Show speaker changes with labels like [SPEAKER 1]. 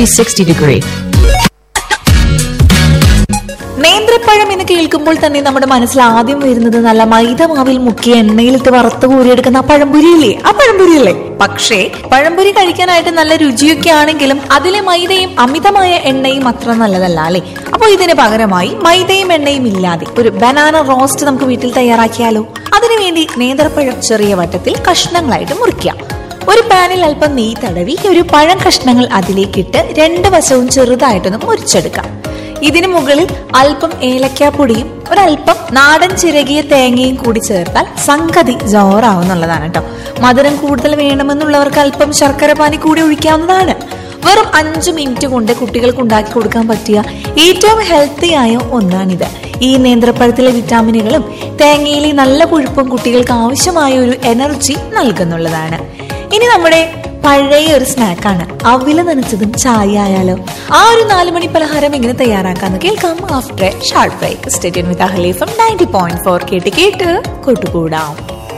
[SPEAKER 1] 360 degree.
[SPEAKER 2] നേന്ത്രപ്പഴം എന്ന് കേൾക്കുമ്പോൾ തന്നെ നമ്മുടെ മനസ്സിൽ ആദ്യം വരുന്നത് നല്ല മൈദ മാവിൽ മുക്കി എണ്ണയിലിട്ട് വറുത്ത് കോരിയെടുക്കുന്ന ആ പഴംപൊരിയില്ലേ ആ പഴംപൊരിയല്ലേ പക്ഷേ പഴംപൊരി കഴിക്കാനായിട്ട് നല്ല രുചിയൊക്കെ ആണെങ്കിലും അതിലെ മൈദയും അമിതമായ എണ്ണയും അത്ര നല്ലതല്ല അല്ലേ അപ്പോൾ ഇതിന് പകരമായി മൈദയും എണ്ണയും ഇല്ലാതെ ഒരു ബനാന റോസ്റ്റ് നമുക്ക് വീട്ടിൽ തയ്യാറാക്കിയാലോ അതിനുവേണ്ടി നേന്ത്രപ്പഴം ചെറിയ വട്ടത്തിൽ കഷ്ണങ്ങളായിട്ട് മുറിക്കാം ഒരു പാനിൽ അല്പം നെയ്യ് തടവി ഒരു പഴം കഷ്ണങ്ങൾ അതിലേക്കിട്ട് രണ്ട് വശവും ചെറുതായിട്ടൊന്ന് മുറിച്ചെടുക്കാം ഇതിനു മുകളിൽ അല്പം ഏലക്കാപ്പൊടിയും ഒരല്പം നാടൻ ചിരകിയ തേങ്ങയും കൂടി ചേർത്താൽ സംഗതി ജോറാവുന്നുള്ളതാണ് കേട്ടോ മധുരം കൂടുതൽ വേണമെന്നുള്ളവർക്ക് അല്പം ശർക്കര പാനി കൂടി ഒഴിക്കാവുന്നതാണ് വെറും അഞ്ചു മിനിറ്റ് കൊണ്ട് കുട്ടികൾക്ക് ഉണ്ടാക്കി കൊടുക്കാൻ പറ്റിയ ഏറ്റവും ഹെൽത്തി ആയ ഒന്നാണിത് ഈ നേന്ത്രപ്പഴത്തിലെ വിറ്റാമിനുകളും തേങ്ങയിലെ നല്ല കൊഴുപ്പും കുട്ടികൾക്ക് ആവശ്യമായ ഒരു എനർജി നൽകുന്നുള്ളതാണ് ഇനി നമ്മുടെ പഴയ ഒരു സ്നാക്കാണ് അവില് നനച്ചതും ചായ ആയാലോ ആ ഒരു നാല് മണി പലഹാരം എങ്ങനെ തയ്യാറാക്കാന്ന് കേൾക്കാം after short break stadium with അഹലീഫം നയൻറ്റി പോയിന്റ് ഫോർ കേട്ട് കേട്ട് കൂട്ടുകൂടാം